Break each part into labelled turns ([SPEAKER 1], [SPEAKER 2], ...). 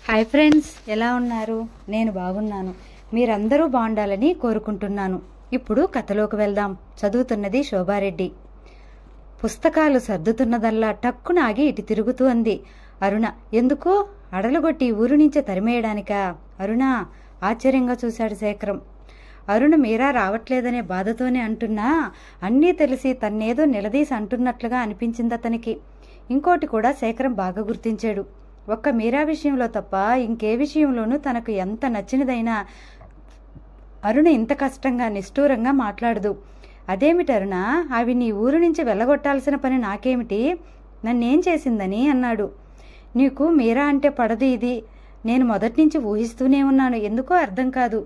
[SPEAKER 1] hi friends ఎలా ఉన్నారు నేను బాగున్నాను మీరందరూ బాగుండాలని కోరుకుంటున్నాను ఇప్పుడు కథలోకి వెళ్దాం చదువుతున్నది శోభారెడ్డి పుస్తకాలు సర్దుతున్నదల్లా టక్కున ఆగి ఇటు తిరుగుతూ అంది అరుణ ఎందుకు అడలుగొట్టి ఊరు నుంచే తరిమేయడానికా అరుణ ఆశ్చర్యంగా చూశాడు శేఖరం అరుణ మీరా రావట్లేదనే బాధతోనే అంటున్నా అన్నీ తెలిసి తన్నేదో నిలదీసి అంటున్నట్లుగా అనిపించింది అతనికి ఇంకోటి కూడా శేఖరం బాగా గుర్తించాడు ఒక్క మీరా విషయంలో తప్ప ఇంకే విషయంలోనూ తనకు ఎంత నచ్చినదైనా అరుణ ఇంత కష్టంగా నిష్ఠూరంగా మాట్లాడదు అదేమిటి అరుణ అవి నీ ఊరు నుంచి వెళ్ళగొట్టాల్సిన పని నాకేమిటి నన్నేం చేసిందని అన్నాడు నీకు మీరా అంటే పడదు ఇది నేను మొదటి నుంచి ఊహిస్తూనే ఉన్నాను ఎందుకో అర్థం కాదు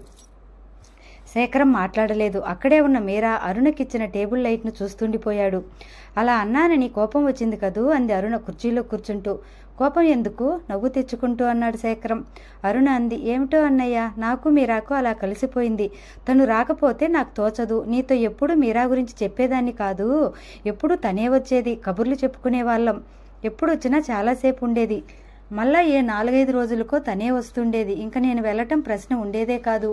[SPEAKER 1] శేఖరం మాట్లాడలేదు అక్కడే ఉన్న మీరా అరుణకిచ్చిన టేబుల్ లైట్ను చూస్తుండిపోయాడు అలా అన్నానని కోపం వచ్చింది కదూ అంది అరుణ కుర్చీలో కూర్చుంటూ కోపం ఎందుకు నవ్వు తెచ్చుకుంటూ అన్నాడు శేఖరం అరుణ అంది ఏమిటో అన్నయ్య నాకు మీరాకు అలా కలిసిపోయింది తను రాకపోతే నాకు తోచదు నీతో ఎప్పుడు మీరా గురించి చెప్పేదాన్ని కాదు ఎప్పుడు తనే వచ్చేది కబుర్లు చెప్పుకునే వాళ్ళం ఎప్పుడు వచ్చినా చాలాసేపు ఉండేది మళ్ళా ఏ నాలుగైదు రోజులకో తనే వస్తుండేది ఇంకా నేను వెళ్ళటం ప్రశ్న ఉండేదే కాదు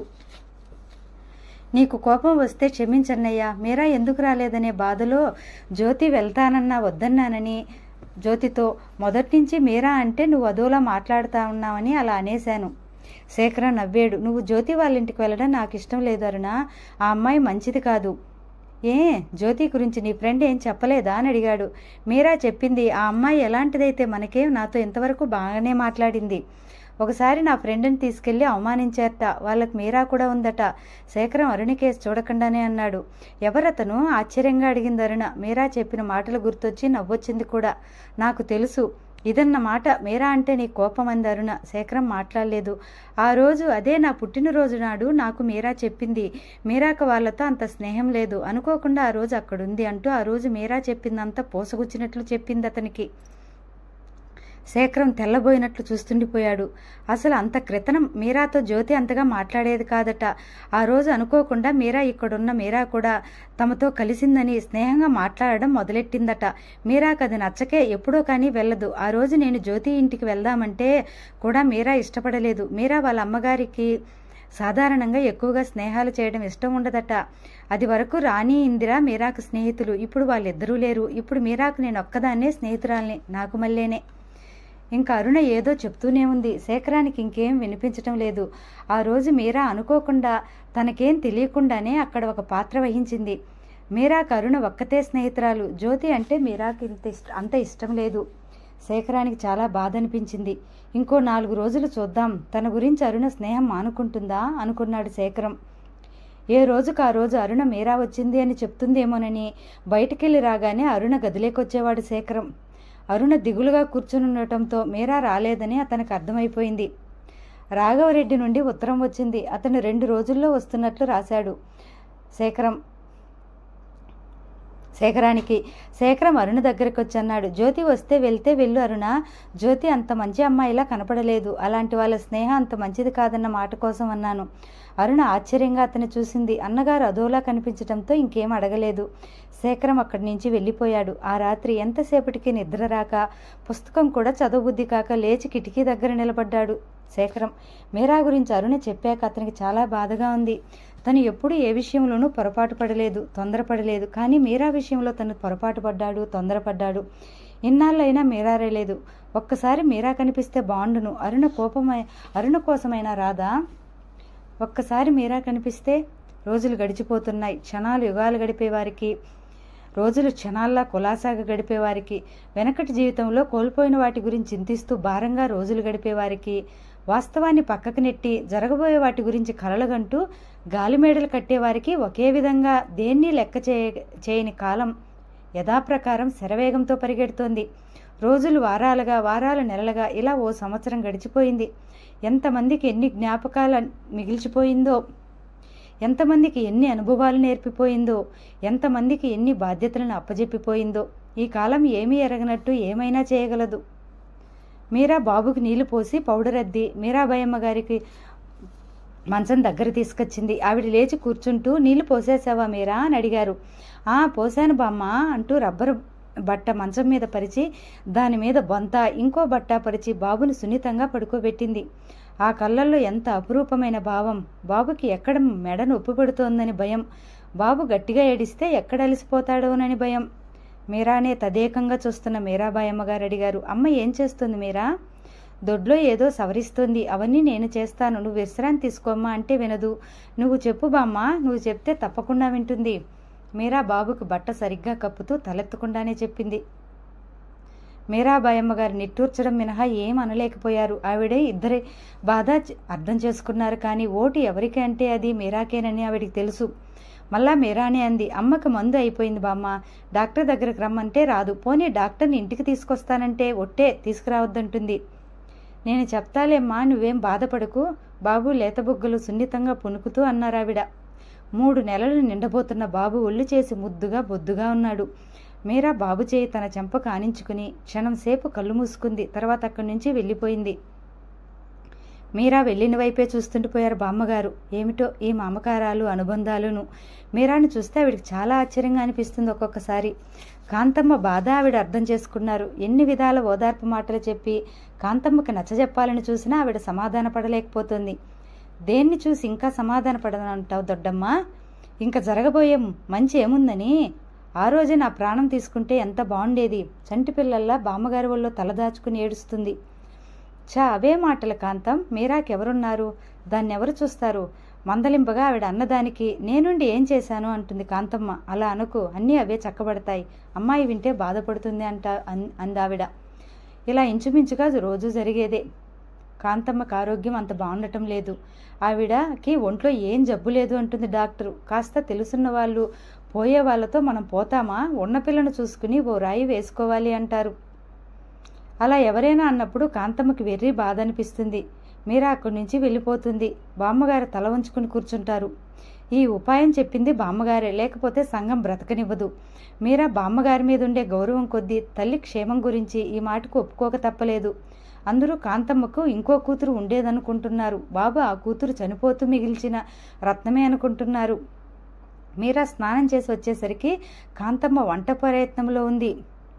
[SPEAKER 1] నీకు కోపం వస్తే క్షమించన్నయ్యా మీరా ఎందుకు రాలేదనే బాధలో జ్యోతి వెళ్తానన్నా వద్దన్నానని జ్యోతితో మొదటి నుంచి మీరా అంటే నువ్వు అదోలా మాట్లాడుతా ఉన్నావని అలా అనేశాను శేఖరం నవ్వాడు నువ్వు జ్యోతి వాళ్ళ ఇంటికి వెళ్ళడం నాకు ఇష్టం లేదు అరుణ ఆ అమ్మాయి మంచిది కాదు ఏ జ్యోతి గురించి నీ ఫ్రెండ్ ఏం చెప్పలేదా అని అడిగాడు మీరా చెప్పింది ఆ అమ్మాయి ఎలాంటిదైతే మనకేం నాతో ఇంతవరకు బాగానే మాట్లాడింది ఒకసారి నా ఫ్రెండ్ని తీసుకెళ్లి అవమానించారట వాళ్ళకి మీరా కూడా ఉందట శేఖరం అరుణ కేసు చూడకుండానే అన్నాడు ఎవరతను ఆశ్చర్యంగా అడిగింది అరుణ మీరా చెప్పిన మాటలు గుర్తొచ్చి నవ్వొచ్చింది కూడా నాకు తెలుసు ఇదన్న మాట మీరా అంటే నీ కోపం అంది అరుణ శేఖరం మాట్లాడలేదు ఆ రోజు అదే నా పుట్టినరోజు నాడు నాకు మీరా చెప్పింది మీరాక వాళ్ళతో అంత స్నేహం లేదు అనుకోకుండా ఆ రోజు అక్కడుంది అంటూ ఆ రోజు మీరా చెప్పిందంతా పోసగుచ్చినట్లు చెప్పింది అతనికి శేఖరం తెల్లబోయినట్లు చూస్తుండిపోయాడు అసలు అంత క్రితనం మీరాతో జ్యోతి అంతగా మాట్లాడేది కాదట ఆ రోజు అనుకోకుండా మీరా ఇక్కడున్న మీరా కూడా తమతో కలిసిందని స్నేహంగా మాట్లాడడం మొదలెట్టిందట మీరాకు అది నచ్చకే ఎప్పుడో కానీ వెళ్ళదు ఆ రోజు నేను జ్యోతి ఇంటికి వెళ్దామంటే కూడా మీరా ఇష్టపడలేదు మీరా వాళ్ళ అమ్మగారికి సాధారణంగా ఎక్కువగా స్నేహాలు చేయడం ఇష్టం ఉండదట అది వరకు రాణి ఇందిరా మీరాకు స్నేహితులు ఇప్పుడు వాళ్ళిద్దరూ లేరు ఇప్పుడు మీరాకు నేను ఒక్కదాన్నే స్నేహితురాల్ని నాకు మళ్ళేనే ఇంకా అరుణ ఏదో చెప్తూనే ఉంది శేఖరానికి ఇంకేం వినిపించటం లేదు ఆ రోజు మీరా అనుకోకుండా తనకేం తెలియకుండానే అక్కడ ఒక పాత్ర వహించింది మీరాకు అరుణ ఒక్కతే స్నేహితురాలు జ్యోతి అంటే మీరాకు ఇంత ఇష్ట అంత ఇష్టం లేదు శేఖరానికి చాలా బాధ అనిపించింది ఇంకో నాలుగు రోజులు చూద్దాం తన గురించి అరుణ స్నేహం మానుకుంటుందా అనుకున్నాడు శేఖరం ఏ రోజుకు ఆ రోజు అరుణ మీరా వచ్చింది అని చెప్తుందేమోనని బయటికెళ్ళి రాగానే అరుణ గదిలేకొచ్చేవాడు శేఖరం అరుణ దిగులుగా కూర్చునుండటంతో మీరా రాలేదని అతనికి అర్థమైపోయింది రాఘవరెడ్డి నుండి ఉత్తరం వచ్చింది అతను రెండు రోజుల్లో వస్తున్నట్లు రాశాడు శేఖరం శేఖరానికి శేఖరం అరుణ దగ్గరికి వచ్చి అన్నాడు జ్యోతి వస్తే వెళ్తే వెళ్ళు అరుణ జ్యోతి అంత మంచి అమ్మాయిలా కనపడలేదు అలాంటి వాళ్ళ స్నేహం అంత మంచిది కాదన్న మాట కోసం అన్నాను అరుణ ఆశ్చర్యంగా అతన్ని చూసింది అన్నగారు అదోలా కనిపించడంతో ఇంకేం అడగలేదు శేఖరం అక్కడి నుంచి వెళ్ళిపోయాడు ఆ రాత్రి ఎంతసేపటికి నిద్ర రాక పుస్తకం కూడా చదవబుద్ధి కాక లేచి కిటికీ దగ్గర నిలబడ్డాడు శేఖరం మీరా గురించి అరుణ చెప్పాక అతనికి చాలా బాధగా ఉంది తను ఎప్పుడు ఏ విషయంలోనూ పొరపాటు పడలేదు తొందరపడలేదు కానీ మీరా విషయంలో తను పొరపాటు పడ్డాడు తొందరపడ్డాడు ఇన్నాళ్ళైనా మీరా రేలేదు ఒక్కసారి మీరా కనిపిస్తే బాండును అరుణ కోపమై అరుణ కోసమైనా రాదా ఒక్కసారి మీరా కనిపిస్తే రోజులు గడిచిపోతున్నాయి క్షణాలు యుగాలు గడిపేవారికి రోజులు క్షణాల్లా కులాసాగా గడిపేవారికి వెనకటి జీవితంలో కోల్పోయిన వాటి గురించి చింతిస్తూ భారంగా రోజులు గడిపేవారికి వాస్తవాన్ని పక్కకు నెట్టి జరగబోయే వాటి గురించి కలలుగంటూ గాలిమేడలు కట్టేవారికి ఒకే విధంగా దేన్ని లెక్క చేయ చేయని కాలం యథాప్రకారం శరవేగంతో పరిగెడుతోంది రోజులు వారాలుగా వారాలు నెలలుగా ఇలా ఓ సంవత్సరం గడిచిపోయింది ఎంతమందికి ఎన్ని జ్ఞాపకాలు మిగిల్చిపోయిందో ఎంతమందికి ఎన్ని అనుభవాలు నేర్పిపోయిందో ఎంతమందికి ఎన్ని బాధ్యతలను అప్పజెప్పిపోయిందో ఈ కాలం ఏమీ ఎరగనట్టు ఏమైనా చేయగలదు మీరా బాబుకి నీళ్లు పోసి పౌడర్ అద్ది మీరాబాయమ్మ గారికి మంచం దగ్గర తీసుకొచ్చింది ఆవిడ లేచి కూర్చుంటూ నీళ్లు పోసేసావా మీరా అని అడిగారు ఆ పోసాను బామ్మ అంటూ రబ్బరు బట్ట మంచం మీద పరిచి దాని మీద బొంత ఇంకో బట్ట పరిచి బాబుని సున్నితంగా పడుకోబెట్టింది ఆ కళ్ళల్లో ఎంత అపురూపమైన భావం బాబుకి ఎక్కడ మెడ నొప్పి పెడుతోందని భయం బాబు గట్టిగా ఏడిస్తే ఎక్కడ అలిసిపోతాడోనని భయం మీరానే తదేకంగా చూస్తున్న మీరాబాయి అమ్మగారు అడిగారు అమ్మ ఏం చేస్తుంది మీరా దొడ్లో ఏదో సవరిస్తుంది అవన్నీ నేను చేస్తాను నువ్వు విశ్రాంతి తీసుకోమ్మా అంటే వినదు నువ్వు చెప్పు బామ్మ నువ్వు చెప్తే తప్పకుండా వింటుంది మీరా బాబుకు బట్ట సరిగ్గా కప్పుతూ తలెత్తకుండానే చెప్పింది మీరాబాయమ్మ గారు నిట్టూర్చడం మినహా ఏం అనలేకపోయారు ఆవిడే ఇద్దరే బాధ చ- అర్థం చేసుకున్నారు కానీ ఓటు ఎవరికి అంటే అది మీరాకేనని ఆవిడికి తెలుసు మళ్ళా మీరానే అంది అమ్మకి మందు అయిపోయింది బామ్మ డాక్టర్ దగ్గరకు రమ్మంటే రాదు పోనీ డాక్టర్ని ఇంటికి తీసుకొస్తానంటే ఒట్టే తీసుకురావద్దంటుంది నేను చెప్తాలేమ్మా నువ్వేం బాధపడకు బాబు లేతబుగ్గలు సున్నితంగా పునుకుతూ అన్నారావిడ మూడు నెలలు నిండబోతున్న బాబు ఒళ్ళు చేసి ముద్దుగా బొద్దుగా ఉన్నాడు మీరా బాబు చేయి తన చెంప కానించుకుని క్షణం సేపు కళ్ళు మూసుకుంది తర్వాత అక్కడి నుంచి వెళ్ళిపోయింది మీరా వెళ్ళిన వైపే చూస్తుండిపోయారు బామ్మగారు ఏమిటో ఈ మమకారాలు అనుబంధాలును మీరాని చూస్తే ఆవిడికి చాలా ఆశ్చర్యంగా అనిపిస్తుంది ఒక్కొక్కసారి కాంతమ్మ బాధ ఆవిడ అర్థం చేసుకున్నారు ఎన్ని విధాల ఓదార్పు మాటలు చెప్పి కాంతమ్మకి నచ్చజెప్పాలని చూసినా ఆవిడ సమాధాన పడలేకపోతుంది దేన్ని చూసి ఇంకా సమాధాన పడనంటావు దొడ్డమ్మ ఇంకా జరగబోయే మంచి ఏముందని ఆ రోజే నా ప్రాణం తీసుకుంటే ఎంత బాగుండేది చంటి పిల్లల్లా బామ్మగారి ఒళ్ళో తలదాచుకుని ఏడుస్తుంది చా అవే మాటల కాంతం మీరాకెవరున్నారు దాన్ని ఎవరు చూస్తారు మందలింపగా ఆవిడ అన్నదానికి నేనుండి ఏం చేశాను అంటుంది కాంతమ్మ అలా అనుకు అన్నీ అవే చక్కబడతాయి అమ్మాయి వింటే బాధపడుతుంది అంట అన్- అందావిడ ఇలా ఇంచుమించుగా రోజు జరిగేదే కాంతమ్మకు ఆరోగ్యం అంత బాగుండటం లేదు ఆవిడకి ఒంట్లో ఏం జబ్బు లేదు అంటుంది డాక్టరు కాస్త తెలుసున్న వాళ్ళు పోయే వాళ్ళతో మనం పోతామా ఉన్న పిల్లను చూసుకుని ఓ రాయి వేసుకోవాలి అంటారు అలా ఎవరైనా అన్నప్పుడు కాంతమ్మకి వెర్రి బాధ అనిపిస్తుంది మీరా అక్కడి నుంచి వెళ్ళిపోతుంది బామ్మగారు తల వంచుకుని కూర్చుంటారు ఈ ఉపాయం చెప్పింది బామ్మగారే లేకపోతే సంఘం బ్రతకనివ్వదు మీరా బామ్మగారి మీద ఉండే గౌరవం కొద్దీ తల్లి క్షేమం గురించి ఈ మాటకు ఒప్పుకోక తప్పలేదు అందరూ కాంతమ్మకు ఇంకో కూతురు ఉండేదనుకుంటున్నారు బాబు ఆ కూతురు చనిపోతూ మిగిల్చిన రత్నమే అనుకుంటున్నారు మీరా స్నానం చేసి వచ్చేసరికి కాంతమ్మ వంట ప్రయత్నంలో ఉంది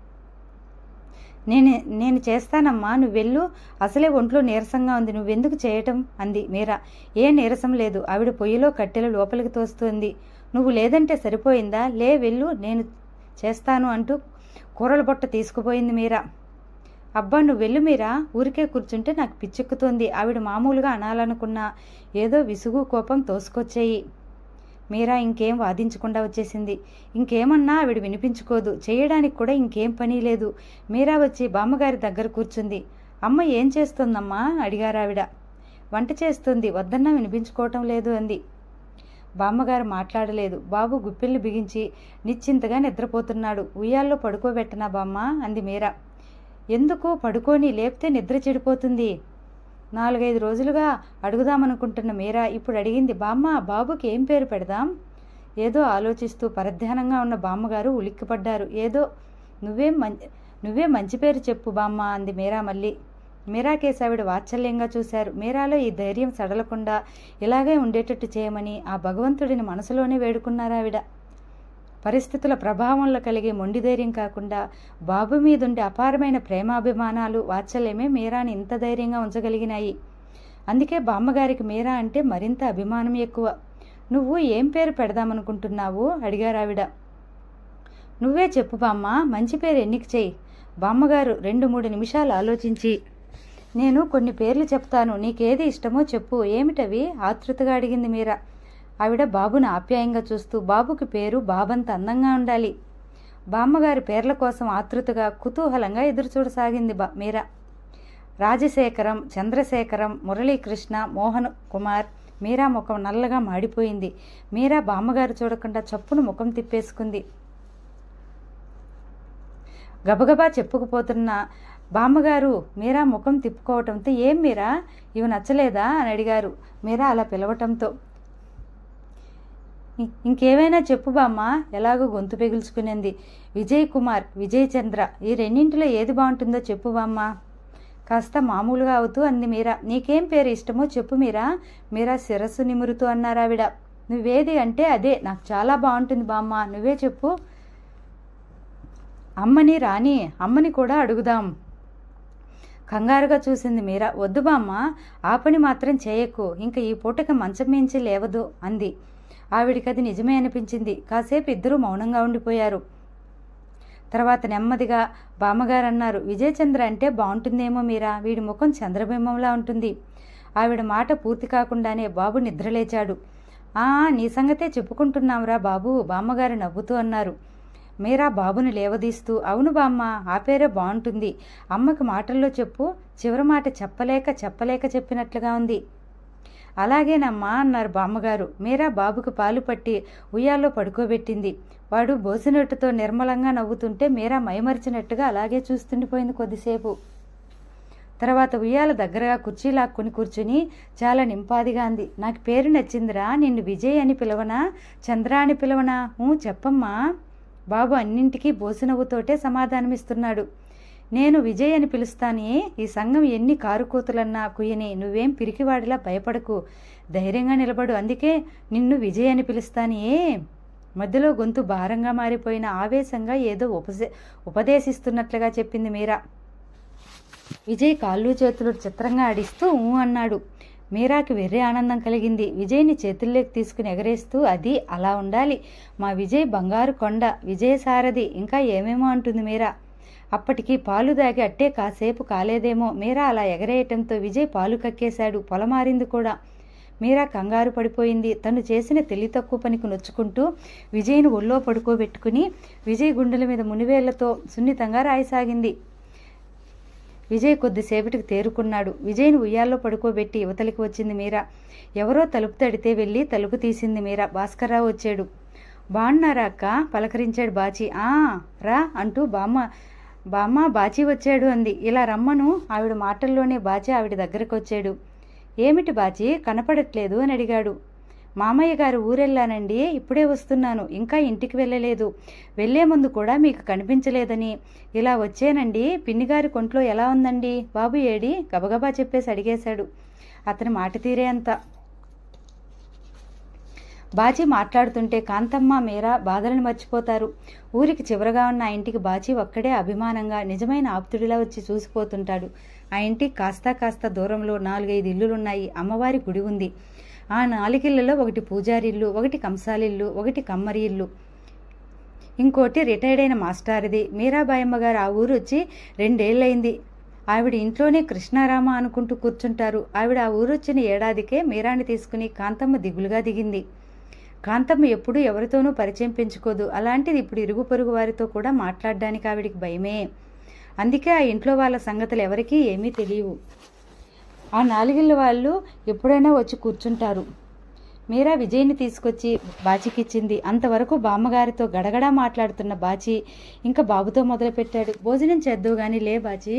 [SPEAKER 1] నేను నేను చేస్తానమ్మా నువ్వు వెళ్ళు అసలే ఒంట్లో నీరసంగా ఉంది నువ్వెందుకు చేయటం అంది మీరా ఏ నీరసం లేదు ఆవిడ పొయ్యిలో కట్టెలు లోపలికి తోస్తుంది నువ్వు లేదంటే సరిపోయిందా లే వెళ్ళు నేను చేస్తాను అంటూ కూరల బొట్ట తీసుకుపోయింది మీరా అబ్బా నువ్వు వెళ్ళు మీరా ఊరికే కూర్చుంటే నాకు పిచ్చెక్కుతోంది ఆవిడ మామూలుగా అనాలనుకున్నా ఏదో విసుగు కోపం తోసుకొచ్చాయి మీరా ఇంకేం వాదించకుండా వచ్చేసింది ఇంకేమన్నా ఆవిడ వినిపించుకోదు చేయడానికి కూడా ఇంకేం పని లేదు మీరా వచ్చి బామ్మగారి దగ్గర కూర్చుంది అమ్మ ఏం చేస్తుందమ్మా అడిగారావిడ వంట చేస్తుంది వద్దన్నా వినిపించుకోవటం లేదు అంది బామ్మగారు మాట్లాడలేదు బాబు గుప్పిళ్ళు బిగించి నిశ్చింతగా నిద్రపోతున్నాడు ఉయ్యాల్లో పడుకోబెట్టనా బామ్మ అంది మీరా ఎందుకు పడుకొని లేపితే నిద్ర చెడిపోతుంది నాలుగైదు రోజులుగా అడుగుదామనుకుంటున్న మీరా ఇప్పుడు అడిగింది బామ్మ బాబుకి ఏం పేరు పెడదాం ఏదో ఆలోచిస్తూ పరధ్యానంగా ఉన్న బామ్మగారు ఉలిక్కిపడ్డారు ఏదో నువ్వేం మంచి నువ్వే మంచి పేరు చెప్పు బామ్మ అంది మీరా మళ్ళీ మీరా కేసు ఆవిడ వాత్సల్యంగా చూశారు మీరాలో ఈ ధైర్యం సడలకుండా ఇలాగే ఉండేటట్టు చేయమని ఆ భగవంతుడిని మనసులోనే వేడుకున్నారావిడ పరిస్థితుల ప్రభావంలో కలిగే మొండి ధైర్యం కాకుండా బాబు మీదుండే అపారమైన ప్రేమాభిమానాలు వాత్సల్యమే మీరాని ఇంత ధైర్యంగా ఉంచగలిగినాయి అందుకే బామ్మగారికి మీరా అంటే మరింత అభిమానం ఎక్కువ నువ్వు ఏం పేరు పెడదామనుకుంటున్నావు అడిగారావిడ నువ్వే చెప్పు బామ్మ మంచి పేరు ఎన్నిక చెయ్యి బామ్మగారు రెండు మూడు నిమిషాలు ఆలోచించి నేను కొన్ని పేర్లు చెప్తాను నీకేది ఇష్టమో చెప్పు ఏమిటవి ఆతృతగా అడిగింది మీరా ఆవిడ బాబును ఆప్యాయంగా చూస్తూ బాబుకి పేరు బాబంత అందంగా ఉండాలి బామ్మగారి పేర్ల కోసం ఆతృతగా కుతూహలంగా ఎదురుచూడసాగింది బా మీరా రాజశేఖరం చంద్రశేఖరం మురళీకృష్ణ మోహన్ కుమార్ మీరా ముఖం నల్లగా మాడిపోయింది మీరా బామ్మగారు చూడకుండా చప్పును ముఖం తిప్పేసుకుంది గబగబా చెప్పుకుపోతున్న బామ్మగారు మీరా ముఖం తిప్పుకోవటంతో ఏం మీరా ఇవి నచ్చలేదా అని అడిగారు మీరా అలా పిలవటంతో ఇ- ఇంకేమైనా చెప్పు బామ్మ ఎలాగో గొంతు పెగుల్చుకునేంది విజయ్ కుమార్ విజయ్ చంద్ర ఈ రెండింటిలో ఏది బాగుంటుందో చెప్పు బామ్మ కాస్త మామూలుగా అవుతూ అంది మీరా నీకేం పేరు ఇష్టమో చెప్పు మీరా మీరా శిరస్సు నిమురుతూ అన్నారావిడ నువ్వేది అంటే అదే నాకు చాలా బాగుంటుంది బామ్మ నువ్వే చెప్పు అమ్మని రాని అమ్మని కూడా అడుగుదాం కంగారుగా చూసింది మీరా వద్దు బామ్మ ఆ పని మాత్రం చేయకు ఇంకా ఈ పూటకి మంచం మించి లేవదు అంది ఆవిడికి అది నిజమే అనిపించింది కాసేపు ఇద్దరూ మౌనంగా ఉండిపోయారు తర్వాత నెమ్మదిగా బామ్మగారు అన్నారు విజయచంద్ర అంటే బాగుంటుందేమో మీరా వీడి ముఖం చంద్రబింబంలా ఉంటుంది ఆవిడ మాట పూర్తి కాకుండానే బాబు నిద్రలేచాడు ఆ నీ సంగతే చెప్పుకుంటున్నాంరా బాబు బామ్మగారు నవ్వుతూ అన్నారు మీరా బాబుని లేవదీస్తూ అవును బామ్మ ఆ పేరే బాగుంటుంది అమ్మకి మాటల్లో చెప్పు చివరి మాట చెప్పలేక చెప్పలేక చెప్పినట్లుగా ఉంది అలాగేనమ్మా అన్నారు బామ్మగారు మీరా బాబుకు పాలు పట్టి ఉయ్యాల్లో పడుకోబెట్టింది వాడు బోసినట్టుతో నిర్మలంగా నవ్వుతుంటే మీరా మైమరిచినట్టుగా అలాగే చూస్తుండిపోయింది కొద్దిసేపు తర్వాత ఉయ్యాల దగ్గరగా కుర్చీ లాక్కుని కూర్చుని చాలా నింపాదిగా అంది నాకు పేరు నచ్చిందిరా నిన్ను విజయ్ అని పిలవనా చంద్ర అని పిలవనా ఊ చెప్పమ్మా బాబు అన్నింటికీ బోసినవ్వుతోటే సమాధానమిస్తున్నాడు నేను విజయ్ అని పిలుస్తానే ఈ సంఘం ఎన్ని కారుకూతులన్నా కుయ్యని నువ్వేం పిరికివాడిలా భయపడకు ధైర్యంగా నిలబడు అందుకే నిన్ను విజయ్ అని పిలుస్తానే మధ్యలో గొంతు భారంగా మారిపోయిన ఆవేశంగా ఏదో ఉపసే ఉపదేశిస్తున్నట్లుగా చెప్పింది మీరా విజయ్ కాళ్ళు చేతులు చిత్రంగా ఆడిస్తూ ఊ అన్నాడు మీరాకి వెర్రి ఆనందం కలిగింది విజయ్ని చేతుల్లోకి తీసుకుని ఎగరేస్తూ అది అలా ఉండాలి మా విజయ్ బంగారు కొండ విజయ సారథి ఇంకా ఏమేమో అంటుంది మీరా అప్పటికి పాలు దాగి అట్టే కాసేపు కాలేదేమో మీరా అలా ఎగరేయటంతో విజయ్ పాలు కక్కేశాడు పొలమారింది కూడా మీరా కంగారు పడిపోయింది తను చేసిన తెలివి తక్కువ పనికి నొచ్చుకుంటూ విజయ్ను ఒళ్ళో పడుకోబెట్టుకుని విజయ్ గుండెల మీద మునివేళ్లతో సున్నితంగా రాయసాగింది విజయ్ కొద్దిసేపటికి తేరుకున్నాడు విజయ్ను ఉయ్యాల్లో పడుకోబెట్టి యువతలికి వచ్చింది మీరా ఎవరో తలుపు తడితే వెళ్ళి తలుపు తీసింది మీరా భాస్కర్రావు వచ్చాడు బాగున్నారా అక్క పలకరించాడు బాచి ఆ రా అంటూ బామ్మ బామ్మ బాచి వచ్చాడు అంది ఇలా రమ్మను ఆవిడ మాటల్లోనే బాచి ఆవిడ దగ్గరకు వచ్చాడు ఏమిటి బాచి కనపడట్లేదు అని అడిగాడు మామయ్య గారు ఊరెళ్ళానండి ఇప్పుడే వస్తున్నాను ఇంకా ఇంటికి వెళ్ళలేదు వెళ్లే ముందు కూడా మీకు కనిపించలేదని ఇలా వచ్చానండి పిన్నిగారి కొంట్లో ఎలా ఉందండి బాబు ఏడి గబగబా చెప్పేసి అడిగేశాడు అతని మాట తీరే అంత బాచి మాట్లాడుతుంటే కాంతమ్మ మీరా బాధలను మర్చిపోతారు ఊరికి చివరగా ఉన్న ఆ ఇంటికి బాచి ఒక్కడే అభిమానంగా నిజమైన ఆప్తుడిలా వచ్చి చూసిపోతుంటాడు ఆ ఇంటికి కాస్త కాస్త దూరంలో నాలుగైదు ఇల్లులున్నాయి అమ్మవారి గుడి ఉంది ఆ నాలుగిళ్లలో ఒకటి పూజారిల్లు ఒకటి కంసాలిల్లు ఒకటి కమ్మరి ఇల్లు ఇంకోటి రిటైర్డ్ అయిన మాస్టారిది మీరాబాయమ్మ గారు ఆ ఊరు వచ్చి రెండేళ్లయింది ఆవిడ ఇంట్లోనే కృష్ణారామ అనుకుంటూ కూర్చుంటారు ఆవిడ ఆ ఊరు వచ్చిన ఏడాదికే మీరాని తీసుకుని కాంతమ్మ దిగులుగా దిగింది కాంతమ్మ ఎప్పుడూ ఎవరితోనూ పరిచయం పెంచుకోదు అలాంటిది ఇప్పుడు ఇరుగు పొరుగు వారితో కూడా మాట్లాడడానికి ఆవిడికి భయమే అందుకే ఆ ఇంట్లో వాళ్ళ సంగతులు ఎవరికీ ఏమీ తెలియవు ఆ నాలుగిళ్ళ వాళ్ళు ఎప్పుడైనా వచ్చి కూర్చుంటారు మీరా విజయ్ని తీసుకొచ్చి బాచికిచ్చింది అంతవరకు బామ్మగారితో గడగడా మాట్లాడుతున్న బాచి ఇంకా బాబుతో మొదలుపెట్టాడు భోజనం చేద్దావు గాని లే బాచి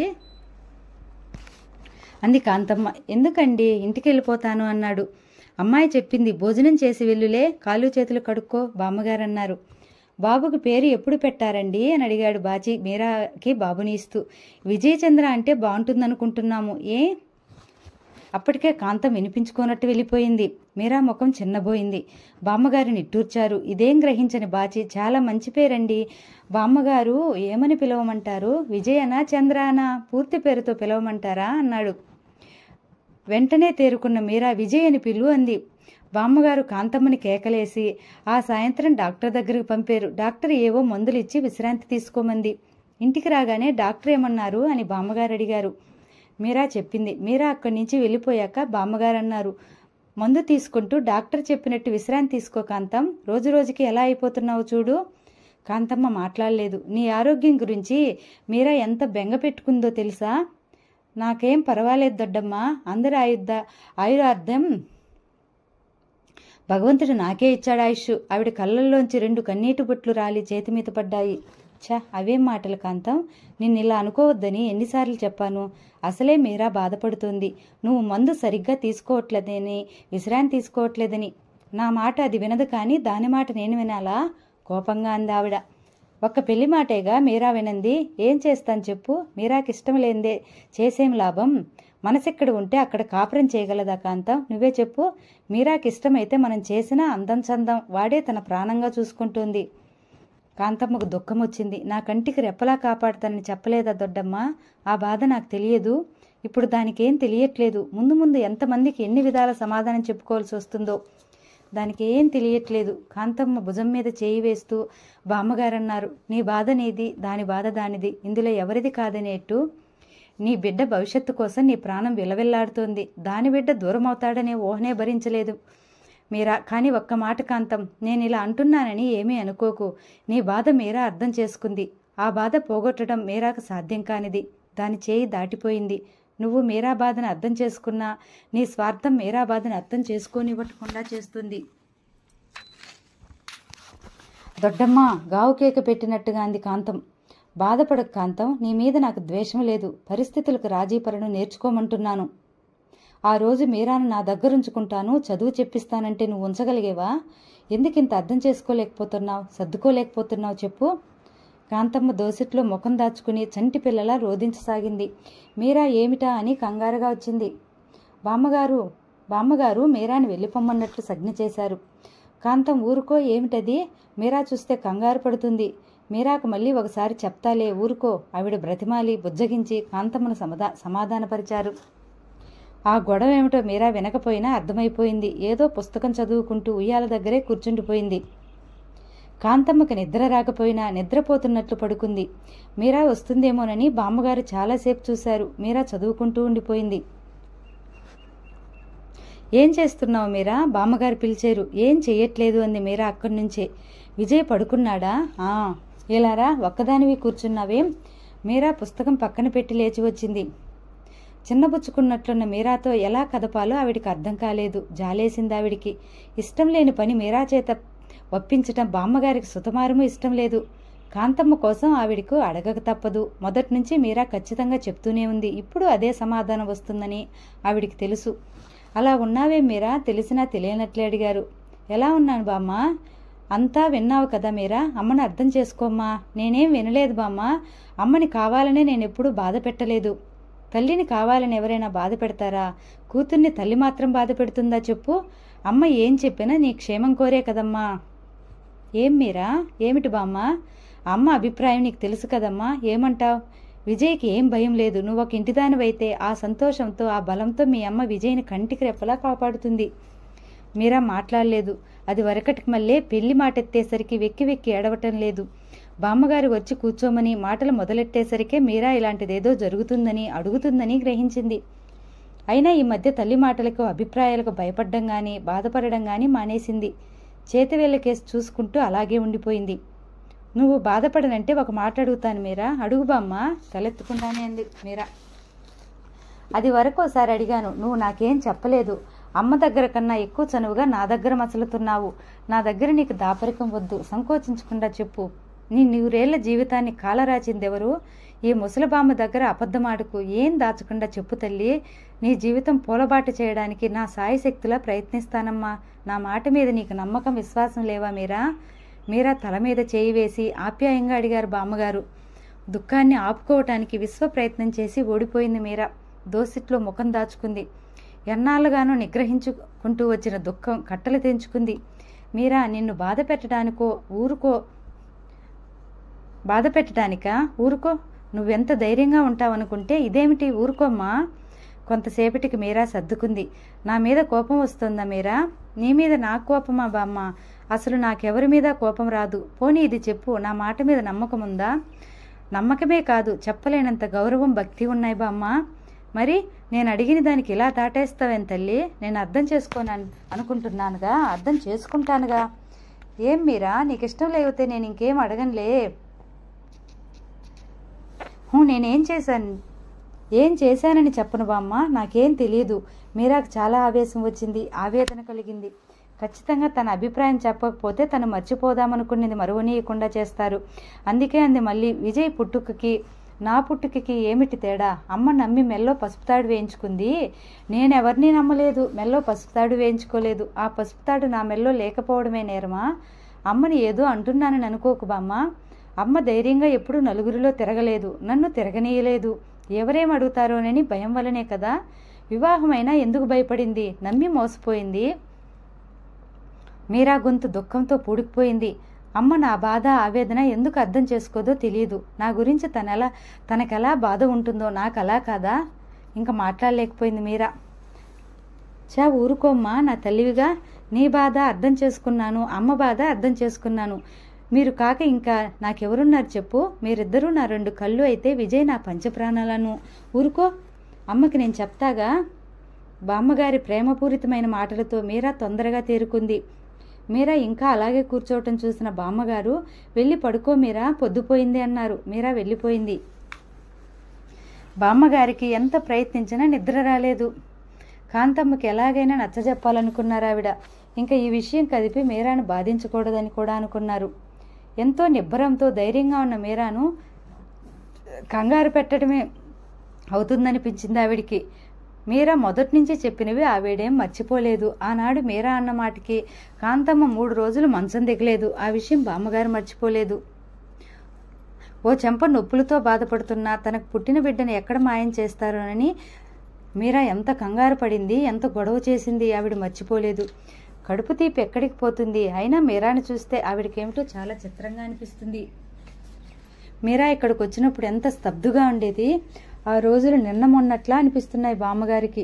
[SPEAKER 1] అంది కాంతమ్మ ఎందుకండి ఇంటికి వెళ్ళిపోతాను అన్నాడు అమ్మాయి చెప్పింది భోజనం చేసి వెళ్ళులే కాళ్ళు చేతులు కడుక్కో బామ్మగారు అన్నారు బాబుకి పేరు ఎప్పుడు పెట్టారండి అని అడిగాడు బాచి మీరాకి బాబుని ఇస్తూ విజయచంద్ర అంటే బాగుంటుందనుకుంటున్నాము ఏ అప్పటికే కాంతం వినిపించుకోనట్టు వెళ్ళిపోయింది మీరా ముఖం చిన్నబోయింది బామ్మగారు నిట్టూర్చారు ఇదేం గ్రహించని బాచి చాలా మంచి పేరండి బామ్మగారు ఏమని పిలవమంటారు విజయనా చంద్రానా పూర్తి పేరుతో పిలవమంటారా అన్నాడు వెంటనే తేరుకున్న మీరా విజయ్ అని పిలు అంది బామ్మగారు కాంతమ్మని కేకలేసి ఆ సాయంత్రం డాక్టర్ దగ్గరికి పంపారు డాక్టర్ ఏవో మందులు ఇచ్చి విశ్రాంతి తీసుకోమంది ఇంటికి రాగానే డాక్టర్ ఏమన్నారు అని బామ్మగారు అడిగారు మీరా చెప్పింది మీరా అక్కడి నుంచి వెళ్ళిపోయాక బామ్మగారు అన్నారు మందు తీసుకుంటూ డాక్టర్ చెప్పినట్టు విశ్రాంతి తీసుకో కాంతం రోజు రోజుకి ఎలా అయిపోతున్నావు చూడు కాంతమ్మ మాట్లాడలేదు నీ ఆరోగ్యం గురించి మీరా ఎంత బెంగ పెట్టుకుందో తెలుసా నాకేం పర్వాలేదు దొడ్డమ్మా అందరి ఆయుద్ధ ఆయురార్థం భగవంతుడు నాకే ఇచ్చాడు ఆయుష్ ఆవిడ కళ్ళల్లోంచి రెండు కన్నీటి బొట్లు రాలి చేతి మీద పడ్డాయి ఛ అవేం మాటలు కాంతం నిన్ను ఇలా అనుకోవద్దని ఎన్నిసార్లు చెప్పాను అసలే మీరా బాధపడుతుంది నువ్వు మందు సరిగ్గా తీసుకోవట్లేదని విశ్రాంతి తీసుకోవట్లేదని నా మాట అది వినదు కానీ దాని మాట నేను వినాలా కోపంగా అంది ఆవిడ ఒక్క పెళ్లి మాటేగా మీరా వినంది ఏం చేస్తాను చెప్పు మీరాకి ఇష్టం లేనిదే చేసేం లాభం మనసెక్కడ ఉంటే అక్కడ కాపురం చేయగలదా కాంతం నువ్వే చెప్పు మీరాకి ఇష్టమైతే మనం చేసిన అందం చందం వాడే తన ప్రాణంగా చూసుకుంటుంది కాంతమ్మకు దుఃఖం వచ్చింది నా కంటికి రెప్పలా కాపాడుతానని చెప్పలేదా దొడ్డమ్మ ఆ బాధ నాకు తెలియదు ఇప్పుడు దానికేం తెలియట్లేదు ముందు ముందు ఎంతమందికి ఎన్ని విధాల సమాధానం చెప్పుకోవాల్సి వస్తుందో దానికి ఏం తెలియట్లేదు కాంతమ్మ భుజం మీద చేయి వేస్తూ బామ్మగారన్నారు నీ బాధ నీది దాని బాధ దానిది ఇందులో ఎవరిది కాదనేట్టు నీ బిడ్డ భవిష్యత్తు కోసం నీ ప్రాణం విలవిల్లాడుతోంది దాని బిడ్డ దూరం అవుతాడనే ఊహనే భరించలేదు మీరా కానీ ఒక్క మాట కాంతం నేను ఇలా అంటున్నానని ఏమీ అనుకోకు నీ బాధ మీరా అర్థం చేసుకుంది ఆ బాధ పోగొట్టడం మీరాకు సాధ్యం కానిది దాని చేయి దాటిపోయింది నువ్వు మీరా బాధను అర్థం చేసుకున్నా నీ స్వార్థం మీరా బాధను అర్థం చేసుకోనివ్వకుండా చేస్తుంది దొడ్డమ్మ గావు కేక పెట్టినట్టుగా అంది కాంతం బాధపడకు కాంతం నీ మీద నాకు ద్వేషం లేదు పరిస్థితులకు రాజీపడను నేర్చుకోమంటున్నాను ఆ రోజు మీరాను నా దగ్గరుంచుకుంటాను చదువు చెప్పిస్తానంటే నువ్వు ఉంచగలిగేవా ఎందుకింత అర్థం చేసుకోలేకపోతున్నావు సర్దుకోలేకపోతున్నావు చెప్పు కాంతమ్మ దోసిట్లో ముఖం దాచుకుని చంటి పిల్లలా రోధించసాగింది మీరా ఏమిటా అని కంగారుగా వచ్చింది బామ్మగారు బామ్మగారు మీరాని వెళ్ళిపోమ్మన్నట్లు సజ్ఞ చేశారు కాంతం ఊరుకో ఏమిటది మీరా చూస్తే కంగారు పడుతుంది మీరాకు మళ్ళీ ఒకసారి చెప్తాలే ఊరుకో ఆవిడ బ్రతిమాలి బుజ్జగించి కాంతమ్మను సమదా సమాధానపరిచారు ఆ గొడవ ఏమిటో మీరా వినకపోయినా అర్థమైపోయింది ఏదో పుస్తకం చదువుకుంటూ ఉయ్యాల దగ్గరే కూర్చుండిపోయింది కాంతమ్మకి నిద్ర రాకపోయినా నిద్రపోతున్నట్లు పడుకుంది మీరా వస్తుందేమోనని బామ్మగారు చాలాసేపు చూశారు మీరా చదువుకుంటూ ఉండిపోయింది ఏం చేస్తున్నావు మీరా బామ్మగారు పిలిచారు ఏం చెయ్యట్లేదు అంది మీరా అక్కడి నుంచే విజయ్ పడుకున్నాడా ఆ ఇలారా ఒక్కదానివి కూర్చున్నావేం మీరా పుస్తకం పక్కన పెట్టి లేచి వచ్చింది చిన్నబుచ్చుకున్నట్లున్న మీరాతో ఎలా కదపాలో ఆవిడికి అర్థం కాలేదు జాలేసింది ఆవిడికి ఇష్టం లేని పని మీరా చేత ఒప్పించటం బామ్మగారికి సుతమారము ఇష్టం లేదు కాంతమ్మ కోసం ఆవిడకు అడగక తప్పదు మొదటి నుంచి మీరా ఖచ్చితంగా చెప్తూనే ఉంది ఇప్పుడు అదే సమాధానం వస్తుందని ఆవిడికి తెలుసు అలా ఉన్నావే మీరా తెలిసినా తెలియనట్లే అడిగారు ఎలా ఉన్నాను బామ్మ అంతా విన్నావు కదా మీరా అమ్మని అర్థం చేసుకోమ్మా నేనేం వినలేదు బామ్మ అమ్మని కావాలనే నేను ఎప్పుడూ బాధ పెట్టలేదు తల్లిని కావాలని ఎవరైనా బాధ పెడతారా కూతుర్ని తల్లి మాత్రం బాధ పెడుతుందా చెప్పు అమ్మ ఏం చెప్పినా నీ క్షేమం కోరే కదమ్మా ఏం మీరా ఏమిటి బామ్మ అమ్మ అభిప్రాయం నీకు తెలుసు కదమ్మా ఏమంటావ్ విజయ్కి ఏం భయం లేదు నువ్వు ఒక ఇంటిదానివైతే ఆ సంతోషంతో ఆ బలంతో మీ అమ్మ విజయ్ని కంటికి రెప్పలా కాపాడుతుంది మీరా మాట్లాడలేదు అది వరకటికి మళ్ళీ పెళ్లి మాట ఎత్తేసరికి వెక్కి వెక్కి ఏడవటం లేదు బామ్మగారు వచ్చి కూర్చోమని మాటలు మొదలెట్టేసరికే మీరా ఇలాంటిదేదో జరుగుతుందని అడుగుతుందని గ్రహించింది అయినా ఈ మధ్య తల్లి మాటలకు అభిప్రాయాలకు భయపడ్డం గాని బాధపడడం గాని మానేసింది చేతివేళ్ల కేసు చూసుకుంటూ అలాగే ఉండిపోయింది నువ్వు బాధపడనంటే ఒక మాట అడుగుతాను మీరా అడుగు బామ్మ తలెత్తుకుండానే అంది మీరా అది వరకు ఒకసారి అడిగాను నువ్వు నాకేం చెప్పలేదు అమ్మ దగ్గర కన్నా ఎక్కువ చనువుగా నా దగ్గర మసలుతున్నావు నా దగ్గర నీకు దాపరికం వద్దు సంకోచించకుండా చెప్పు నీ నూరేళ్ల జీవితాన్ని కాలరాచిందెవరు ఈ ముసలిబామ్మ దగ్గర అబద్ధమాడుకు ఏం దాచకుండా చెప్పు తల్లి నీ జీవితం పూలబాటు చేయడానికి నా సాయి శక్తిలా ప్రయత్నిస్తానమ్మా నా మాట మీద నీకు నమ్మకం విశ్వాసం లేవా మీరా మీరా తల మీద చేయి వేసి ఆప్యాయంగా అడిగారు బామ్మగారు దుఃఖాన్ని ఆపుకోవటానికి విశ్వ ప్రయత్నం చేసి ఓడిపోయింది మీరా దోసిట్లో ముఖం దాచుకుంది ఎన్నాళ్ళుగానో నిగ్రహించుకుంటూ వచ్చిన దుఃఖం కట్టలు తెంచుకుంది మీరా నిన్ను బాధ పెట్టడానికో ఊరుకో బాధ పెట్టడానికా ఊరుకో నువ్వెంత ధైర్యంగా ఉంటావనుకుంటే ఇదేమిటి ఊరుకోమ్మా కొంతసేపటికి మీరా సర్దుకుంది నా మీద కోపం వస్తుందా మీరా నీ మీద నా కోపమా బామ్మ అసలు నాకెవరి మీద కోపం రాదు పోనీ ఇది చెప్పు నా మాట మీద నమ్మకం ఉందా నమ్మకమే కాదు చెప్పలేనంత గౌరవం భక్తి ఉన్నాయి బామ్మ మరి నేను అడిగిన దానికి ఇలా దాటేస్తావేం తల్లి నేను అర్థం చేసుకోను అనుకుంటున్నానుగా అర్థం చేసుకుంటానుగా ఏం మీరా నీకు ఇష్టం లేకపోతే నేను ఇంకేం అడగనులే హూ నేనేం చేశాను ఏం చేశానని చెప్పను బామ్మ నాకేం తెలియదు మీరాకు చాలా ఆవేశం వచ్చింది ఆవేదన కలిగింది ఖచ్చితంగా తన అభిప్రాయం చెప్పకపోతే తను మర్చిపోదామనుకున్నది మరువనీయకుండా చేస్తారు అందుకే అంది మళ్ళీ విజయ్ పుట్టుకకి నా పుట్టుకకి ఏమిటి తేడా అమ్మ నమ్మి మెల్లో పసుపుతాడు వేయించుకుంది నేనెవరిని నమ్మలేదు మెల్లో పసుపుతాడు వేయించుకోలేదు ఆ పసుపుతాడు నా మెల్లో లేకపోవడమే నేరమా అమ్మని ఏదో అంటున్నానని అనుకోకు బామ్మ అమ్మ ధైర్యంగా ఎప్పుడూ నలుగురిలో తిరగలేదు నన్ను తిరగనీయలేదు ఎవరేం అడుగుతారోనని భయం వల్లనే కదా వివాహమైనా ఎందుకు భయపడింది నమ్మి మోసపోయింది మీరా గొంతు దుఃఖంతో పూడుకుపోయింది అమ్మ నా బాధ ఆవేదన ఎందుకు అర్థం చేసుకోదో తెలియదు నా గురించి తనెలా తనకెలా బాధ ఉంటుందో నాకు అలా కాదా ఇంకా మాట్లాడలేకపోయింది మీరా చా ఊరుకోమ్మా నా తల్లివిగా నీ బాధ అర్థం చేసుకున్నాను అమ్మ బాధ అర్థం చేసుకున్నాను మీరు కాక ఇంకా నాకెవరున్నారు చెప్పు మీరిద్దరూ నా రెండు కళ్ళు అయితే విజయ్ నా పంచప్రాణాలను ఊరుకో అమ్మకి నేను చెప్తాగా బామ్మగారి ప్రేమపూరితమైన మాటలతో మీరా తొందరగా తేరుకుంది మీరా ఇంకా అలాగే కూర్చోవటం చూసిన బామ్మగారు వెళ్ళి పడుకో మీరా పొద్దుపోయింది అన్నారు మీరా వెళ్ళిపోయింది బామ్మగారికి ఎంత ప్రయత్నించినా నిద్ర రాలేదు కాంతమ్మకి ఎలాగైనా నచ్చజెప్పాలనుకున్నారు ఆవిడ ఇంకా ఈ విషయం కదిపి మీరాను బాధించకూడదని కూడా అనుకున్నారు ఎంతో నిబ్బరంతో ధైర్యంగా ఉన్న మీరాను కంగారు పెట్టడమే అవుతుందనిపించింది ఆవిడికి మీరా మొదటి నుంచి చెప్పినవి ఆవిడేం మర్చిపోలేదు ఆనాడు మీరా అన్న మాటకి కాంతమ్మ మూడు రోజులు మంచం దిగలేదు ఆ విషయం బామ్మగారు మర్చిపోలేదు ఓ చెంప నొప్పులతో బాధపడుతున్నా తనకు పుట్టిన బిడ్డను ఎక్కడ మాయం చేస్తారోనని మీరా ఎంత కంగారు పడింది ఎంత గొడవ చేసింది ఆవిడ మర్చిపోలేదు కడుపు తీపి ఎక్కడికి పోతుంది అయినా మీరాని చూస్తే ఆవిడకేమిటో చాలా చిత్రంగా అనిపిస్తుంది మీరా ఇక్కడికి వచ్చినప్పుడు ఎంత స్తబ్దుగా ఉండేది ఆ రోజులు నిన్న మొన్నట్లా అనిపిస్తున్నాయి బామ్మగారికి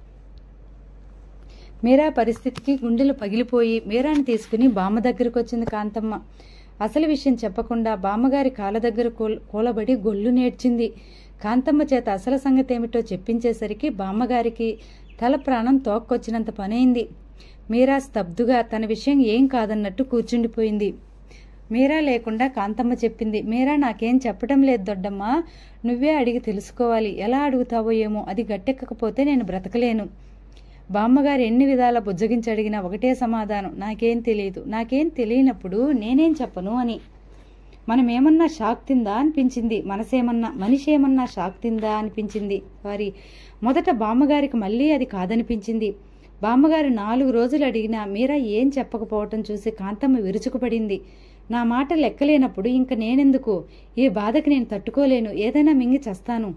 [SPEAKER 1] మీరా పరిస్థితికి గుండెలు పగిలిపోయి మీరాని తీసుకుని బామ్మ దగ్గరకు వచ్చింది కాంతమ్మ అసలు విషయం చెప్పకుండా బామ్మగారి కాళ్ళ దగ్గర కూల- కూలబడి గొల్లు నేర్చింది కాంతమ్మ చేత అసలు సంగతి ఏమిటో చెప్పించేసరికి బామ్మగారికి తల ప్రాణం తోక్కొచ్చినంత పనైంది మీరా స్తబ్దుగా తన విషయం ఏం కాదన్నట్టు కూర్చుండిపోయింది మీరా లేకుండా కాంతమ్మ చెప్పింది మీరా నాకేం చెప్పడం లేదు దొడ్డమ్మా నువ్వే అడిగి తెలుసుకోవాలి ఎలా అడుగుతావో ఏమో అది గట్టెక్కకపోతే నేను బ్రతకలేను బామ్మగారు ఎన్ని విధాల బుజ్జగించి అడిగినా ఒకటే సమాధానం నాకేం తెలియదు నాకేం తెలియనప్పుడు నేనేం చెప్పను అని మనమేమన్నా షాక్ తిందా అనిపించింది మనసేమన్నా మనిషి ఏమన్నా షాక్ తిందా అనిపించింది వారి మొదట బామ్మగారికి మళ్ళీ అది కాదనిపించింది బామ్మగారు నాలుగు రోజులు అడిగినా మీరా ఏం చెప్పకపోవటం చూసి కాంతమ్మ విరుచుకుపడింది నా మాట లెక్కలేనప్పుడు ఇంక నేనెందుకు ఈ బాధకి నేను తట్టుకోలేను ఏదైనా మింగి చస్తాను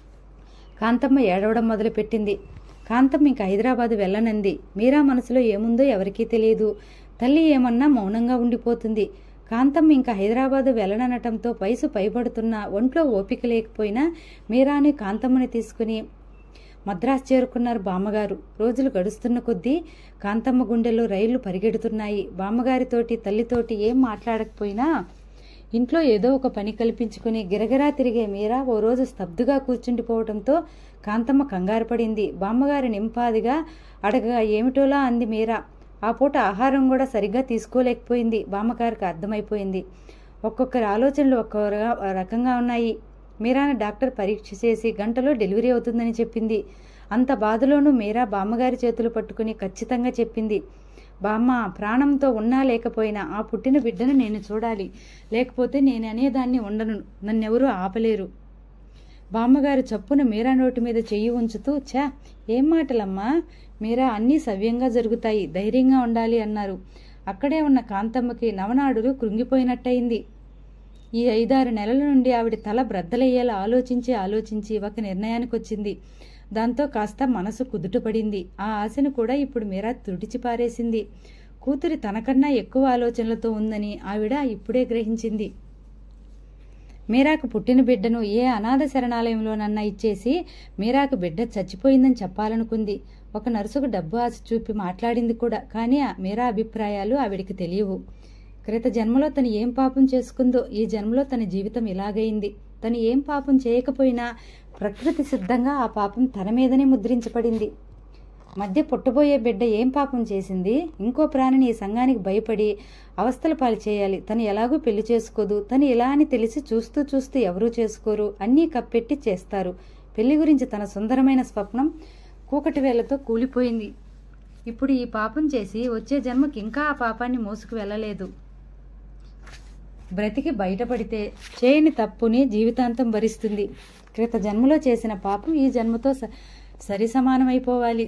[SPEAKER 1] కాంతమ్మ ఏడవడం మొదలుపెట్టింది కాంతమ్మ ఇంక హైదరాబాద్ వెళ్ళనంది మీరా మనసులో ఏముందో ఎవరికీ తెలియదు తల్లి ఏమన్నా మౌనంగా ఉండిపోతుంది కాంతమ్మ ఇంకా హైదరాబాద్ వెళ్ళననటంతో వయసు పైబడుతున్నా ఒంట్లో ఓపిక లేకపోయినా మీరాని కాంతమ్మని తీసుకుని మద్రాసు చేరుకున్నారు బామ్మగారు రోజులు గడుస్తున్న కొద్దీ కాంతమ్మ గుండెల్లో రైళ్లు పరిగెడుతున్నాయి బామ్మగారితోటి తల్లితోటి ఏం మాట్లాడకపోయినా ఇంట్లో ఏదో ఒక పని కల్పించుకుని గిరగిరా తిరిగే మీరా ఓ రోజు స్తబ్దుగా కూర్చుండిపోవడంతో కాంతమ్మ కంగారు పడింది బామ్మగారి నింపాదిగా అడగగా ఏమిటోలా అంది మీరా ఆ పూట ఆహారం కూడా సరిగ్గా తీసుకోలేకపోయింది బామ్మగారికి అర్థమైపోయింది ఒక్కొక్కరి ఆలోచనలు ఒక్కో ర- రకంగా ఉన్నాయి మీరాని డాక్టర్ పరీక్ష చేసి గంటలో డెలివరీ అవుతుందని చెప్పింది అంత బాధలోనూ మీరా బామ్మగారి చేతులు పట్టుకుని ఖచ్చితంగా చెప్పింది బామ్మ ప్రాణంతో ఉన్నా లేకపోయినా ఆ పుట్టిన బిడ్డను నేను చూడాలి లేకపోతే నేను అనేదాన్ని ఉండను నన్నెవరూ ఆపలేరు బామ్మగారు చప్పున మీరా నోటి మీద చెయ్యి ఉంచుతూ ఛా ఏం మాటలమ్మా మీరా అన్నీ సవ్యంగా జరుగుతాయి ధైర్యంగా ఉండాలి అన్నారు అక్కడే ఉన్న కాంతమ్మకి నవనాడులు కృంగిపోయినట్టయింది ఈ ఐదారు నెలల నుండి ఆవిడ తల బ్రద్దలయ్యేలా ఆలోచించి ఆలోచించి ఒక నిర్ణయానికి వచ్చింది దాంతో కాస్త మనసు కుదుటపడింది ఆ ఆశను కూడా ఇప్పుడు మీరా తుడిచిపారేసింది కూతురి తనకన్నా ఎక్కువ ఆలోచనలతో ఉందని ఆవిడ ఇప్పుడే గ్రహించింది మీరాకు పుట్టిన బిడ్డను ఏ అనాథ శరణాలయంలోనన్నా ఇచ్చేసి మీరాకు బిడ్డ చచ్చిపోయిందని చెప్పాలనుకుంది ఒక నర్సుకు డబ్బు ఆశ చూపి మాట్లాడింది కూడా కానీ ఆ మీరా అభిప్రాయాలు ఆవిడికి తెలియవు క్రిత జన్మలో తను ఏం పాపం చేసుకుందో ఈ జన్మలో తన జీవితం ఇలాగైంది తను ఏం పాపం చేయకపోయినా ప్రకృతి సిద్ధంగా ఆ పాపం తన మీదనే ముద్రించబడింది మధ్య పుట్టబోయే బిడ్డ ఏం పాపం చేసింది ఇంకో ప్రాణిని ఈ సంఘానికి భయపడి అవస్థల పాలు చేయాలి తను ఎలాగూ పెళ్లి చేసుకోదు తను ఇలా అని తెలిసి చూస్తూ చూస్తూ ఎవరూ చేసుకోరు అన్నీ కప్పెట్టి చేస్తారు పెళ్లి గురించి తన సుందరమైన స్వప్నం కూకటి వేళ్లతో కూలిపోయింది ఇప్పుడు ఈ పాపం చేసి వచ్చే జన్మకి ఇంకా ఆ పాపాన్ని మోసుకు వెళ్ళలేదు బ్రతికి బయటపడితే చేయని తప్పుని జీవితాంతం భరిస్తుంది క్రిత జన్మలో చేసిన పాపం ఈ జన్మతో స- సరి సమానమైపోవాలి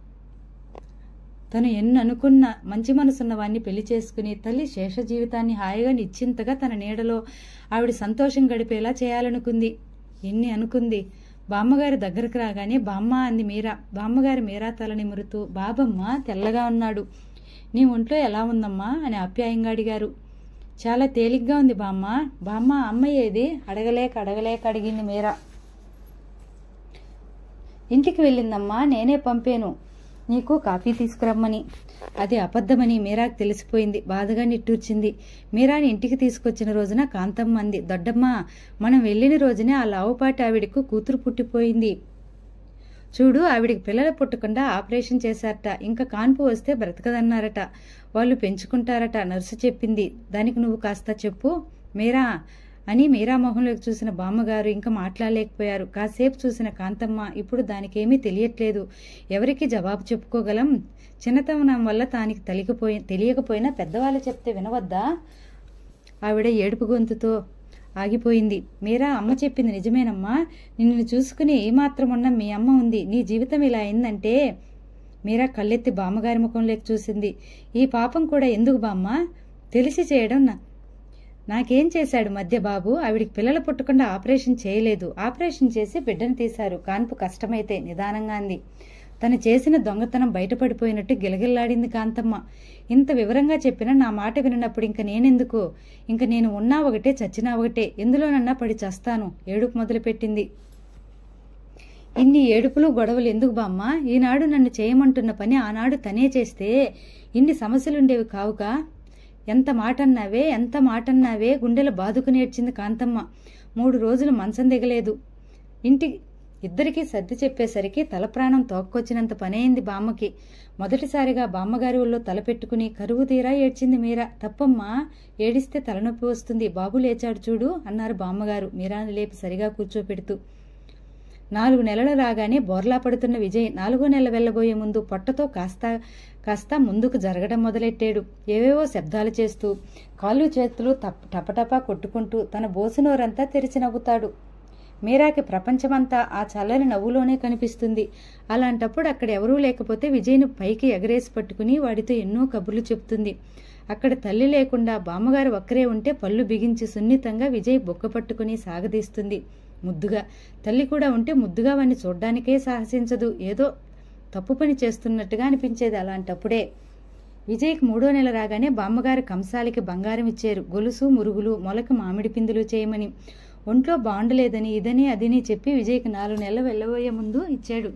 [SPEAKER 1] తను ఎన్ని అనుకున్న మంచి మనసున్న వాడిని పెళ్లి చేసుకుని తల్లి శేష జీవితాన్ని హాయిగా నిశ్చింతగా తన నీడలో ఆవిడ సంతోషం గడిపేలా చేయాలనుకుంది ఎన్ని అనుకుంది బామ్మగారి దగ్గరకు రాగానే బామ్మ అంది మీరా బామ్మగారి మీరా తల నిమురుతూ బాబమ్మ తెల్లగా ఉన్నాడు నీ ఒంట్లో ఎలా ఉందమ్మా అని ఆప్యాయంగా అడిగారు చాలా తేలిగ్గా ఉంది బామ్మ బామ్మ అమ్మ ఏది అడగలేక అడగలేక అడిగింది మీరా ఇంటికి వెళ్ళిందమ్మా నేనే పంపాను నీకు కాఫీ తీసుకురమ్మని అది అబద్ధమని మీరాకు తెలిసిపోయింది బాధగా నిట్టూర్చింది మీరాని ఇంటికి తీసుకొచ్చిన రోజున కాంతమ్మ అంది దొడ్డమ్మ మనం వెళ్ళిన రోజునే ఆ లావుపాటి ఆవిడకు కూతురు పుట్టిపోయింది చూడు ఆవిడికి పిల్లలు పుట్టకుండా ఆపరేషన్ చేశారట ఇంకా కాన్పు వస్తే బ్రతకదన్నారట వాళ్ళు పెంచుకుంటారట నర్సు చెప్పింది దానికి నువ్వు కాస్త చెప్పు మీరా అని మీరా మొహంలోకి చూసిన బామ్మగారు ఇంకా మాట్లాడలేకపోయారు కాసేపు చూసిన కాంతమ్మ ఇప్పుడు దానికేమీ తెలియట్లేదు ఎవరికి జవాబు చెప్పుకోగలం చిన్నతనం వల్ల తానికి తెలియకపోయి తెలియకపోయినా పెద్దవాళ్ళు చెప్తే వినవద్దా ఆవిడ ఏడుపు గొంతుతో ఆగిపోయింది మీరా అమ్మ చెప్పింది నిజమేనమ్మా నిన్ను చూసుకుని ఏమాత్రం ఉన్న మీ అమ్మ ఉంది నీ జీవితం ఇలా అయిందంటే మీరా కళ్ళెత్తి బామ్మగారి ముఖంలోకి చూసింది ఈ పాపం కూడా ఎందుకు బామ్మ తెలిసి చేయడం నా నాకేం చేశాడు మధ్య బాబు ఆవిడికి పిల్లలు పుట్టకుండా ఆపరేషన్ చేయలేదు ఆపరేషన్ చేసి బిడ్డను తీశారు కాన్పు కష్టమైతే నిదానంగా అంది తను చేసిన దొంగతనం బయటపడిపోయినట్టు గిలగిల్లాడింది కాంతమ్మ ఇంత వివరంగా చెప్పినా నా మాట వినప్పుడు ఇంక నేనెందుకు ఇంక నేను ఉన్నా ఒకటే చచ్చినా ఒకటే ఎందులోనన్నా పడి చస్తాను ఏడుపు మొదలుపెట్టింది ఇన్ని ఏడుపులు గొడవలు ఎందుకు బామ్మ ఈనాడు నన్ను చేయమంటున్న పని ఆనాడు తనే చేస్తే ఇన్ని సమస్యలుండేవి కావుగా ఎంత మాట అన్నావే ఎంత మాట అన్నావే గుండెలు బాదుకుని ఏడ్చింది కాంతమ్మ మూడు రోజులు మంచం దిగలేదు ఇంటి ఇద్దరికీ సర్ది చెప్పేసరికి తల ప్రాణం తోక్కొచ్చినంత పనైంది బామ్మకి మొదటిసారిగా బామ్మగారి ఒళ్ళో తల పెట్టుకుని కరువు తీరా ఏడ్చింది మీరా తప్పమ్మా ఏడిస్తే తలనొప్పి వస్తుంది బాబు లేచాడు చూడు అన్నారు బామ్మగారు మీరాని లేపి సరిగా కూర్చోపెడుతూ నాలుగు నెలలు రాగానే బోర్లా పడుతున్న విజయ్ నాలుగో నెల వెళ్ళబోయే ముందు పొట్టతో కాస్త కాస్త ముందుకు జరగడం మొదలెట్టాడు ఏవేవో శబ్దాలు చేస్తూ కాళ్ళు చేతులు తప్ టపటపా కొట్టుకుంటూ తన బోసినోరంతా తెరిచి నవ్వుతాడు మీరాకి ప్రపంచమంతా ఆ చల్లని నవ్వులోనే కనిపిస్తుంది అలాంటప్పుడు అక్కడ ఎవరూ లేకపోతే విజయ్ను పైకి ఎగరేసి పట్టుకుని వాడితో ఎన్నో కబుర్లు చెప్తుంది అక్కడ తల్లి లేకుండా బామ్మగారు ఒక్కరే ఉంటే పళ్ళు బిగించి సున్నితంగా విజయ్ బొక్క పట్టుకుని సాగదీస్తుంది ముద్దుగా తల్లి కూడా ఉంటే ముద్దుగా వాణ్ణి చూడ్డానికే సాహసించదు ఏదో తప్పు పని చేస్తున్నట్టుగా అనిపించేది అలాంటప్పుడే విజయ్కి మూడో నెల రాగానే బామ్మగారు కంసాలికి బంగారం ఇచ్చారు గొలుసు మురుగులు మొలక మామిడి పిందులు చేయమని ఒంట్లో బాగుండలేదని ఇదని అదని చెప్పి విజయ్కి నాలుగు నెలలు వెళ్ళబోయే ముందు ఇచ్చాడు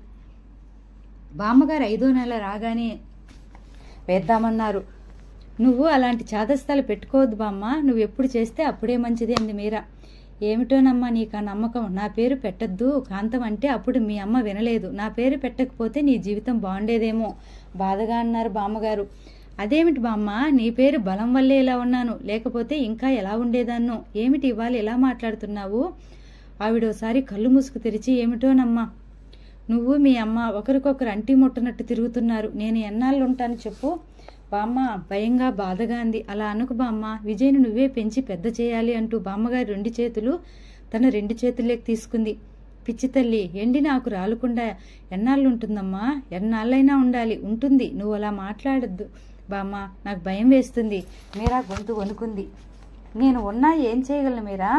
[SPEAKER 1] బామ్మగారు ఐదో నెల రాగానే వేద్దామన్నారు నువ్వు అలాంటి చాదస్తాలు పెట్టుకోవద్దు బామ్మ నువ్వు ఎప్పుడు చేస్తే అప్పుడే మంచిది అంది మీరా ఏమిటోనమ్మా నీకు ఆ నమ్మకం నా పేరు పెట్టద్దు కాంతం అంటే అప్పుడు మీ అమ్మ వినలేదు నా పేరు పెట్టకపోతే నీ జీవితం బాగుండేదేమో బాధగా అన్నారు బామ్మగారు అదేమిటి బామ్మ నీ పేరు బలం వల్లే ఇలా ఉన్నాను లేకపోతే ఇంకా ఎలా ఉండేదాన్నో ఏమిటి ఇవాళ ఎలా మాట్లాడుతున్నావు ఆవిడోసారి కళ్ళు మూసుకు తెరిచి ఏమిటోనమ్మా నువ్వు మీ అమ్మ ఒకరికొకరు అంటి ముట్టనట్టు తిరుగుతున్నారు నేను ఎన్నాళ్ళు ఉంటాను చెప్పు బామ్మ భయంగా బాధగా అంది అలా అనుకు బామ్మ విజయ్ను నువ్వే పెంచి పెద్ద చేయాలి అంటూ బామ్మగారి రెండు చేతులు తన రెండు చేతుల్లోకి తీసుకుంది పిచ్చి తల్లి ఎండి నాకు రాలకుండా ఎన్నాళ్ళు ఉంటుందమ్మా ఎన్నాళ్ళైనా ఉండాలి ఉంటుంది నువ్వు అలా మాట్లాడద్దు బామ్మ నాకు భయం వేస్తుంది మీరా గొంతు వణుకుంది నేను ఉన్నా ఏం చేయగలను మీరా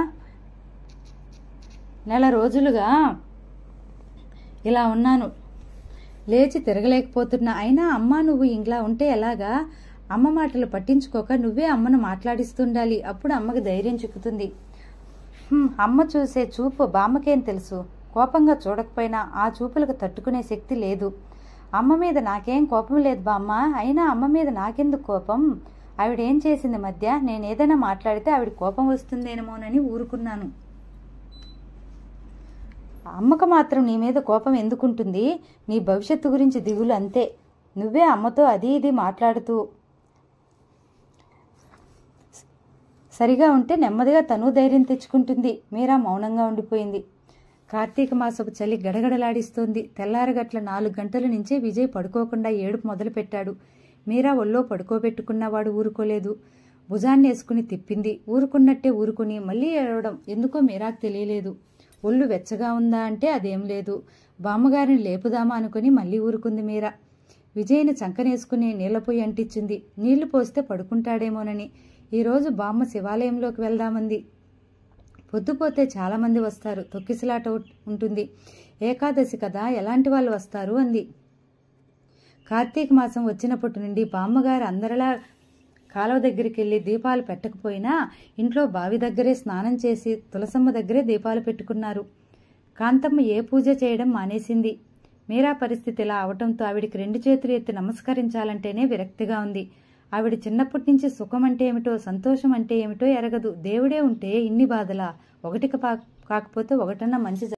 [SPEAKER 1] నెల రోజులుగా ఇలా ఉన్నాను లేచి తిరగలేకపోతున్నా అయినా అమ్మ నువ్వు ఇలా ఉంటే ఎలాగా అమ్మ మాటలు పట్టించుకోక నువ్వే అమ్మను మాట్లాడిస్తుండాలి అప్పుడు అమ్మకి ధైర్యం చిక్కుతుంది "హ్మ్, అమ్మ చూసే చూపు బామ్మకేం తెలుసు కోపంగా చూడకపోయినా ఆ చూపులకు తట్టుకునే శక్తి లేదు అమ్మ మీద నాకేం కోపం లేదు బామ్మ అయినా అమ్మ మీద నాకెందుకు కోపం ఆవిడేం చేసింది మధ్య నేను ఏదైనా మాట్లాడితే ఆవిడ కోపం వస్తుందేమోనని ఊరుకున్నాను అమ్మకు మాత్రం నీ మీద కోపం ఎందుకుంటుంది నీ భవిష్యత్తు గురించి దిగులు అంతే నువ్వే అమ్మతో అది ఇది మాట్లాడుతూ సరిగా ఉంటే నెమ్మదిగా తను ధైర్యం తెచ్చుకుంటుంది మీరా మౌనంగా ఉండిపోయింది కార్తీక మాసపు చలి గడగడలాడిస్తోంది తెల్లారగట్ల నాలుగు గంటల నుంచే విజయ్ పడుకోకుండా ఏడుపు మొదలుపెట్టాడు మీరా ఒళ్ళో పడుకోబెట్టుకున్నవాడు ఊరుకోలేదు భుజాన్ని వేసుకుని తిప్పింది ఊరుకున్నట్టే ఊరుకుని మళ్ళీ ఏడవడం ఎందుకో మీరాకు తెలియలేదు ఒళ్ళు వెచ్చగా ఉందా అంటే అదేం లేదు బామ్మగారిని లేపుదామా అనుకుని మళ్ళీ ఊరుకుంది మీరా విజయ్ని చంకనేసుకుని నీళ్లపోయి అంటించింది నీళ్లు పోస్తే పడుకుంటాడేమోనని ఈరోజు బామ్మ శివాలయంలోకి వెళ్దామంది పొద్దుపోతే చాలామంది వస్తారు తొక్కిసలాట ఉట్- ఉంటుంది ఏకాదశి కదా ఎలాంటి వాళ్ళు వస్తారు అంది కార్తీక మాసం వచ్చినప్పటి నుండి బామ్మగారు అందరిలా కాలువ దగ్గరికి వెళ్ళి దీపాలు పెట్టకపోయినా ఇంట్లో బావి దగ్గరే స్నానం చేసి తులసమ్మ దగ్గరే దీపాలు పెట్టుకున్నారు కాంతమ్మ ఏ పూజ చేయడం మానేసింది మీరా పరిస్థితి ఇలా అవటంతో ఆవిడికి రెండు చేతులు ఎత్తి నమస్కరించాలంటేనే విరక్తిగా ఉంది ఆవిడ చిన్నప్పటి నుంచి సుఖం అంటే ఏమిటో సంతోషం అంటే ఏమిటో ఎరగదు దేవుడే ఉంటే ఇన్ని బాధలా ఒకటికి పా- కాకపోతే ఒకటన్నా మంచి జ-